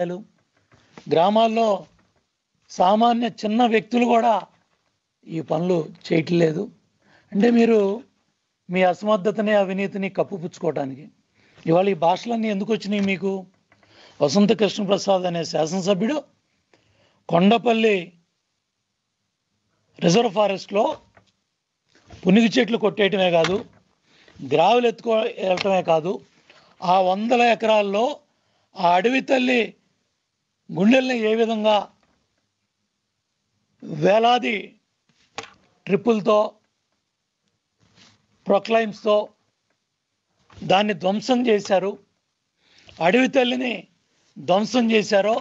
కార్యాలయాలు గ్రామాల్లో సామాన్య చిన్న వ్యక్తులు కూడా ఈ పనులు చేయట్లేదు అంటే మీరు మీ అసమర్థతని అవినీతిని కప్పుపుచ్చుకోవడానికి ఇవాళ ఈ భాషలన్నీ ఎందుకు వచ్చినాయి మీకు వసంత కృష్ణప్రసాద్ అనే శాసనసభ్యుడు కొండపల్లి రిజర్వ్ ఫారెస్ట్లో పునిగి చెట్లు కొట్టేయటమే కాదు గ్రావులు ఎత్తుకో వెళ్ళటమే కాదు ఆ వందల ఎకరాల్లో ఆ అడవి తల్లి గుండెల్ని ఏ విధంగా వేలాది ట్రిప్పులతో ప్రొక్లైమ్స్తో దాన్ని ధ్వంసం చేశారు అడవి తల్లిని ధ్వంసం చేశారో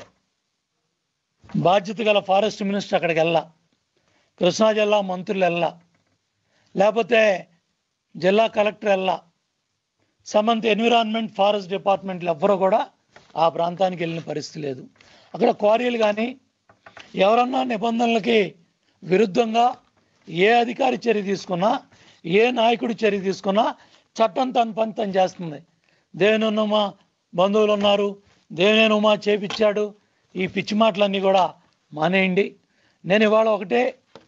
బాధ్యత గల ఫారెస్ట్ మినిస్టర్ అక్కడికి వెళ్ళా కృష్ణా జిల్లా మంత్రులు వెళ్ళా లేకపోతే జిల్లా కలెక్టర్ వెళ్ళా సమంత ఎన్విరాన్మెంట్ ఫారెస్ట్ డిపార్ట్మెంట్లు ఎవ్వరూ కూడా ఆ ప్రాంతానికి వెళ్ళిన పరిస్థితి లేదు అక్కడ క్వారీలు కానీ ఎవరన్నా నిబంధనలకి విరుద్ధంగా ఏ అధికారి చర్య తీసుకున్నా ఏ నాయకుడు చర్య తీసుకున్నా చట్టం తన పని తను చేస్తుంది దేవినమ్మా బంధువులు ఉన్నారు దేవినేనుమా చేపించాడు ఈ పిచ్చి మాటలన్నీ కూడా మానేయండి నేను ఇవాళ ఒకటే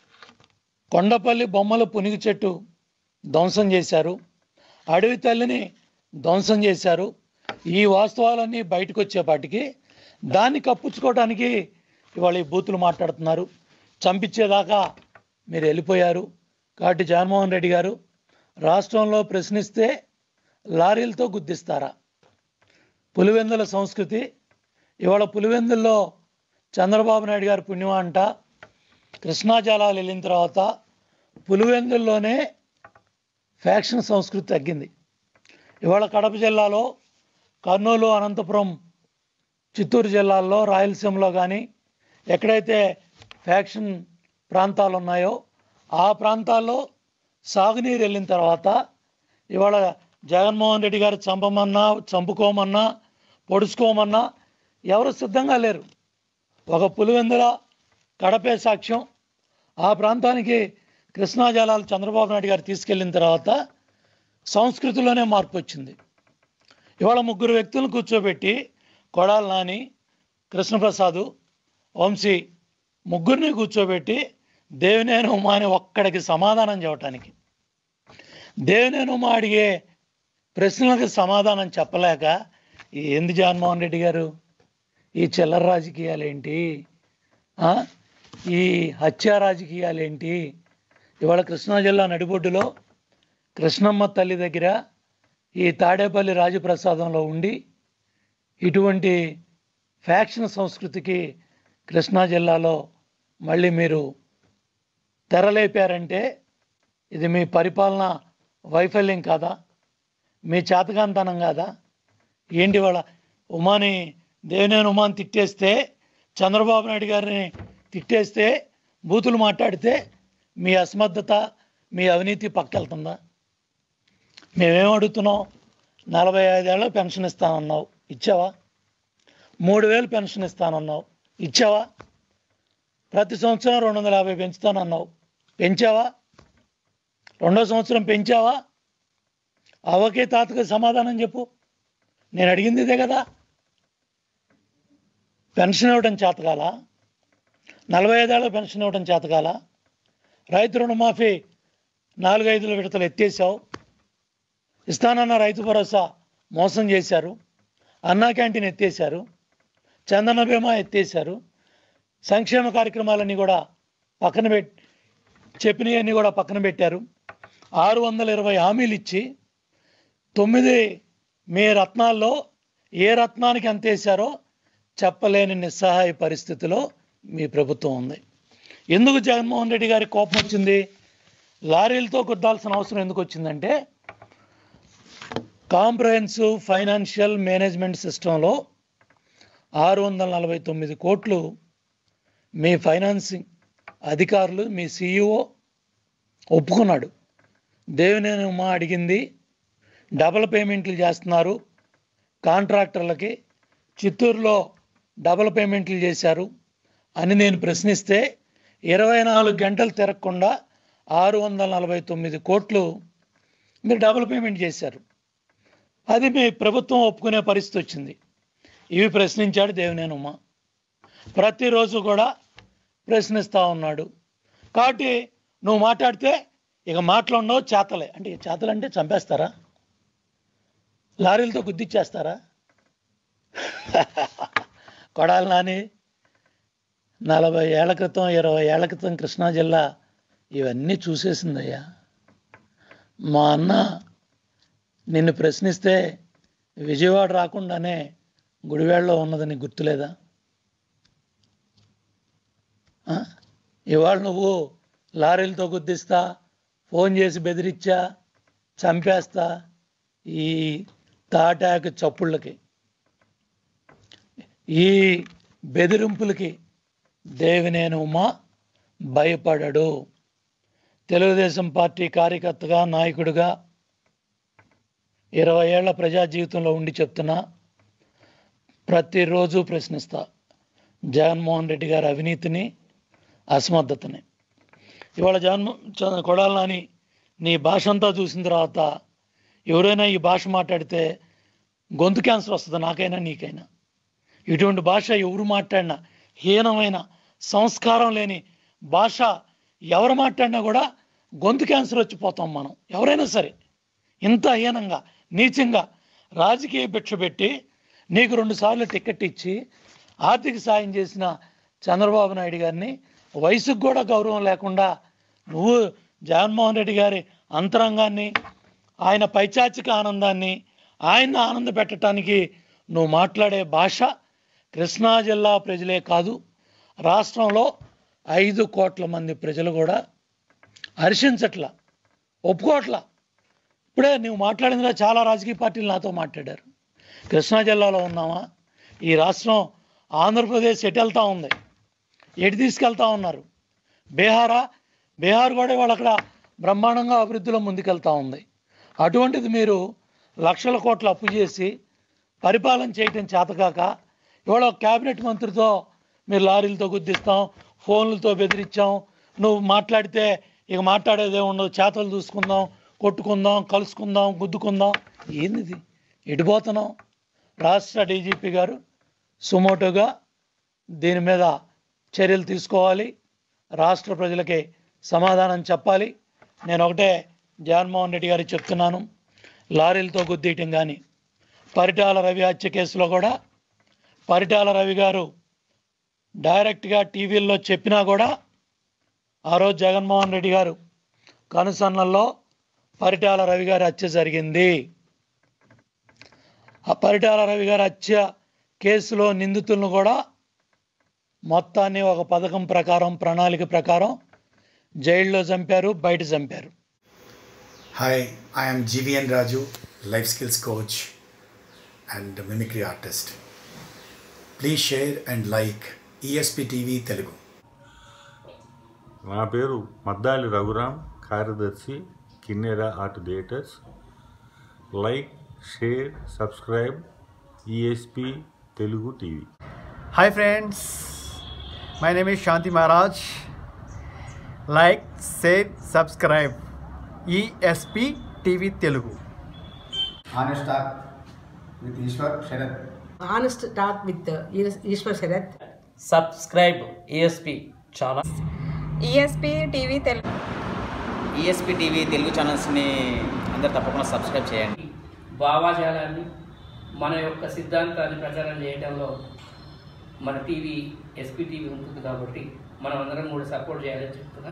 కొండపల్లి బొమ్మల పునిగి చెట్టు ధ్వంసం చేశారు అడవి తల్లిని ధ్వంసం చేశారు ఈ వాస్తవాలన్నీ బయటకు వచ్చేపాటికి దాన్ని కప్పుచ్చుకోవడానికి ఇవాళ ఈ బూతులు మాట్లాడుతున్నారు చంపించేదాకా మీరు వెళ్ళిపోయారు కాబట్టి జగన్మోహన్ రెడ్డి గారు రాష్ట్రంలో ప్రశ్నిస్తే లారీలతో గుద్దిస్తారా పులివెందుల సంస్కృతి ఇవాళ పులివెందుల్లో చంద్రబాబు నాయుడు గారి పుణ్యమా అంట కృష్ణా జలాలు వెళ్ళిన తర్వాత పులివెందుల్లోనే ఫ్యాక్షన్ సంస్కృతి తగ్గింది ఇవాళ కడప జిల్లాలో కర్నూలు అనంతపురం చిత్తూరు జిల్లాల్లో రాయలసీమలో కానీ ఎక్కడైతే ఫ్యాక్షన్ ప్రాంతాలు ఉన్నాయో ఆ ప్రాంతాల్లో సాగునీరు వెళ్ళిన తర్వాత ఇవాళ జగన్మోహన్ రెడ్డి గారు చంపమన్నా చంపుకోమన్నా పొడుచుకోమన్నా ఎవరు సిద్ధంగా లేరు ఒక పులివెందుల కడపే సాక్ష్యం ఆ ప్రాంతానికి కృష్ణా జలాలు చంద్రబాబు నాయుడు గారు తీసుకెళ్ళిన తర్వాత సంస్కృతిలోనే మార్పు వచ్చింది ఇవాళ ముగ్గురు వ్యక్తులను కూర్చోబెట్టి కొడాలి నాని కృష్ణప్రసాద్ వంశీ ముగ్గురిని కూర్చోబెట్టి దేవినేను ఉమా అని ఒక్కడికి సమాధానం చెప్పటానికి దేవినేను ఉమా అడిగే ప్రశ్నలకు సమాధానం చెప్పలేక ఏంది జగన్మోహన్ రెడ్డి గారు ఈ చిల్లర రాజకీయాలు ఏంటి ఆ? ఈ హత్యా రాజకీయాలు ఏంటి ఇవాళ కృష్ణా జిల్లా నడిబొడ్డులో కృష్ణమ్మ తల్లి దగ్గర ఈ తాడేపల్లి రాజప్రసాదంలో ఉండి ఇటువంటి ఫ్యాక్షన్ సంస్కృతికి కృష్ణా జిల్లాలో మళ్ళీ మీరు తెరలేపారంటే ఇది మీ పరిపాలన వైఫల్యం కాదా మీ చేతకాంతనం కాదా ఏంటి వాళ్ళ ఉమాని దేవినేని ఉమాని తిట్టేస్తే చంద్రబాబు నాయుడు గారిని తిట్టేస్తే బూతులు మాట్లాడితే మీ అసమర్థత మీ అవినీతి పక్కెళ్తుందా మేమేం అడుగుతున్నాం నలభై ఐదేళ్ళు పెన్షన్ ఇస్తానన్నావు ఇచ్చావా మూడు వేలు పెన్షన్ ఇస్తానన్నావు ఇచ్చావా ప్రతి సంవత్సరం రెండు వందల యాభై పెంచుతానన్నావు పెంచావా రెండో సంవత్సరం పెంచావా అవకే తాతకు సమాధానం చెప్పు నేను అడిగింది ఇదే కదా పెన్షన్ ఇవ్వడం చేతకాల నలభై ఐదేళ్ళ పెన్షన్ ఇవ్వడం చేతకాల రైతు రుణమాఫీ నాలుగైదుల విడతలు ఎత్తేసావు ఇస్తానన్న రైతు భరోసా మోసం చేశారు అన్నా క్యాంటీన్ ఎత్తేసారు చందన బీమా ఎత్తేసారు సంక్షేమ కార్యక్రమాలన్నీ కూడా పక్కన పెట్ చెప్పినవన్నీ కూడా పక్కన పెట్టారు ఆరు వందల ఇరవై హామీలు ఇచ్చి తొమ్మిది మీ రత్నాల్లో ఏ రత్నానికి ఎంత వేశారో చెప్పలేని నిస్సహాయ పరిస్థితిలో మీ ప్రభుత్వం ఉంది ఎందుకు జగన్మోహన్ రెడ్డి గారి కోపం వచ్చింది లారీలతో గుద్దాల్సిన అవసరం ఎందుకు వచ్చిందంటే కాంప్రహెన్సివ్ ఫైనాన్షియల్ మేనేజ్మెంట్ సిస్టంలో ఆరు వందల నలభై తొమ్మిది కోట్లు మీ ఫైనాన్సింగ్ అధికారులు మీ సీఈఓ ఒప్పుకున్నాడు దేవినేని ఉమా అడిగింది డబల్ పేమెంట్లు చేస్తున్నారు కాంట్రాక్టర్లకి చిత్తూరులో డబల్ పేమెంట్లు చేశారు అని నేను ప్రశ్నిస్తే ఇరవై నాలుగు గంటలు తిరగకుండా ఆరు వందల నలభై తొమ్మిది కోట్లు మీరు డబుల్ పేమెంట్ చేశారు అది మీ ప్రభుత్వం ఒప్పుకునే పరిస్థితి వచ్చింది ఇవి ప్రశ్నించాడు దేవినేని ఉమ ప్రతిరోజు కూడా ప్రశ్నిస్తూ ఉన్నాడు కాబట్టి నువ్వు మాట్లాడితే ఇక మాట్లాడినో చేతలే అంటే ఈ చేతలు అంటే చంపేస్తారా లారీలతో గుద్దిచ్చేస్తారా కొడాలి నాని నలభై ఏళ్ల క్రితం ఇరవై ఏళ్ల క్రితం కృష్ణా జిల్లా ఇవన్నీ చూసేసిందయ్యా మా అన్న నిన్ను ప్రశ్నిస్తే విజయవాడ రాకుండానే గుడివాడలో ఉన్నదని గుర్తులేదా ఆ? ఇవాళ నువ్వు లారీలతో గుద్దిస్తా ఫోన్ చేసి బెదిరించా చంపేస్తా ఈ తాటాకు చప్పుళ్ళకి ఈ బెదిరింపులకి దేవినేని ఉమా భయపడడు తెలుగుదేశం పార్టీ కార్యకర్తగా నాయకుడిగా ఇరవై ఏళ్ల ప్రజా జీవితంలో ఉండి చెప్తున్నా ప్రతిరోజు ప్రశ్నిస్తా జగన్మోహన్ రెడ్డి గారి అవినీతిని అసమర్థతని ఇవాళ జగన్ కొడాలి నాని నీ భాష అంతా చూసిన తర్వాత ఎవరైనా ఈ భాష మాట్లాడితే గొంతు క్యాన్సర్ వస్తుంది నాకైనా నీకైనా ఇటువంటి భాష ఎవరు మాట్లాడినా హీనమైన సంస్కారం లేని భాష ఎవరు మాట్లాడినా కూడా గొంతు క్యాన్సర్ వచ్చిపోతాం మనం ఎవరైనా సరే ఇంత హీనంగా నీచంగా రాజకీయ భిక్ష పెట్టి నీకు రెండు సార్లు టికెట్ ఇచ్చి ఆర్థిక సాయం చేసిన చంద్రబాబు నాయుడు గారిని వయసుకు కూడా గౌరవం లేకుండా నువ్వు జగన్మోహన్ రెడ్డి గారి అంతరంగాన్ని ఆయన పైచాచిక ఆనందాన్ని ఆయన ఆనంద పెట్టడానికి నువ్వు మాట్లాడే భాష కృష్ణా జిల్లా ప్రజలే కాదు రాష్ట్రంలో ఐదు కోట్ల మంది ప్రజలు కూడా హర్షించట్లా ఒప్పుకోవట్లా ఇప్పుడే నువ్వు మాట్లాడిన చాలా రాజకీయ పార్టీలు నాతో మాట్లాడారు కృష్ణా జిల్లాలో ఉన్నామా ఈ రాష్ట్రం ఆంధ్రప్రదేశ్ ఎటు వెళ్తా ఉంది ఎటు తీసుకెళ్తా ఉన్నారు బీహారా బీహార్ కూడా ఇవాళ అక్కడ బ్రహ్మాండంగా అభివృద్ధిలో ముందుకెళ్తా ఉంది అటువంటిది మీరు లక్షల కోట్ల అప్పు చేసి పరిపాలన చేయటం చేతకాక ఇవాళ ఒక క్యాబినెట్ మంత్రితో మీరు లారీలతో గుద్దిస్తాం ఫోన్లతో బెదిరించాం నువ్వు మాట్లాడితే ఇక మాట్లాడేదే ఉండదు చేతలు చూసుకుందాం కొట్టుకుందాం కలుసుకుందాం గుద్దుకుందాం ఏంది ఎడిపోతున్నాం రాష్ట్ర డీజీపీ గారు సుమోటోగా దీని మీద చర్యలు తీసుకోవాలి రాష్ట్ర ప్రజలకి సమాధానం చెప్పాలి నేను ఒకటే జగన్మోహన్ రెడ్డి గారికి చెప్తున్నాను లారీలతో గుద్దీయటం కానీ పరిటాల రవి హత్య కేసులో కూడా పరిటాల రవి గారు డైరెక్ట్గా టీవీల్లో చెప్పినా కూడా ఆ రోజు జగన్మోహన్ రెడ్డి గారు కనుసన్నల్లో పరిటాల రవి గారి హత్య జరిగింది ఆ పరిటాల రవి గారి హత్య కేసులో నిందితులను కూడా మొత్తాన్ని ఒక పథకం ప్రకారం ప్రణాళిక ప్రకారం జైల్లో చంపారు బయట చంపారు Hi, I am GVN Raju, life skills coach and mimicry artist. Please share and like ESP TV Telugu. నా పేరు మద్దాలి రఘురామ్ కార్యదర్శి Kinnera art theatres like share subscribe ESP Telugu TV Hi friends, my name is Shanti Maharaj. Like, share, subscribe. ESP TV Telugu. honest talk with Ishwar Sharad. honest talk with uh, Is- Ishwar Sharath. Subscribe ESP చాలా ESP TV Telugu ESP TV Telugu ఛానల్స్ని అందరు తప్పకుండా subscribe చేయండి భావాజాలాన్ని మన యొక్క సిద్ధాంతాన్ని ప్రచారం చేయడంలో మన టీవీ ఎస్పీ టీవీ ఉంటుంది కాబట్టి మనం అందరం కూడా సపోర్ట్ చేయాలని చెప్తున్నాం